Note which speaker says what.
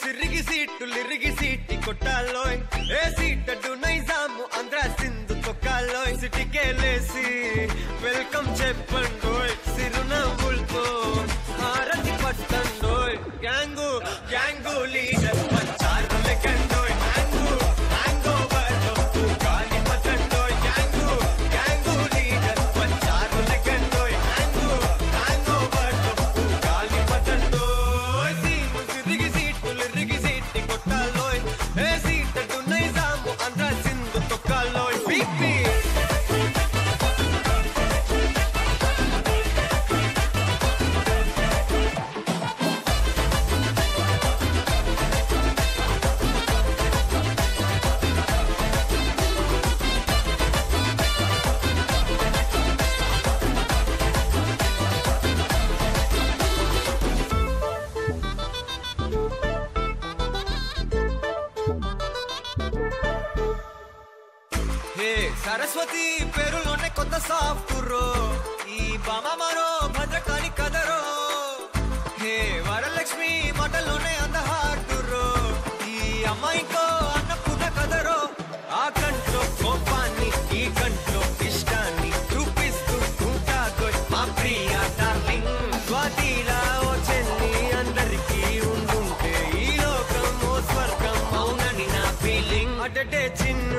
Speaker 1: సిరిగి seat లిరిగి సీటి కొట్టాలో ఏ సీటడు నైజాము ఆంధ్ర సింధు తొక్కాలో సిటీకే లేసి వెల్కమ్ చెప్పండోయ్ సిరునవ్వులతో హారతి పట్టండోయ్ గ్యాంగు గ్యాంగు లీడర్ పంచారు లెక్కండోయ్ హ్యాంగు హ్యాంగ్ ఓవర్ గాలి పట్టండోయ్ గ్యాంగు గ్యాంగు లీడర్ పంచారు లెక్కండోయ్ హ్యాంగు హ్యాంగ్ ఓవర్ గాలి పట్టండోయ్ సీము సిరిగి సీటు లిరిగి సీటి కొట్టాలోయ్ ఏ సీటడు నైజాము ఆంధ్ర సింధు తొక్కాలోయ్ పీపీ హే సరస్వతి పేరులోనే కొత్త సాఫ్ట్ రో ఈ బామ మరో భద్రకాళి కదరో హే వరలక్ష్మి మాటలోనే అంద హార్ట్ రో ఈ అమ్మాయికో అన్నపూర్ణ కదరో ఆ కంట్లో కోపాన్ని ఈ కంట్లో ఇష్టాన్ని చూపిస్తూ ఉంటాదో మా ప్రియ డార్లింగ్ స్వాతిలా ఓ చెల్లి అందరికీ ఉండుంటే ఈ లోకం ఓ స్వర్గం అవునని నా ఫీలింగ్ అటటే చిన్న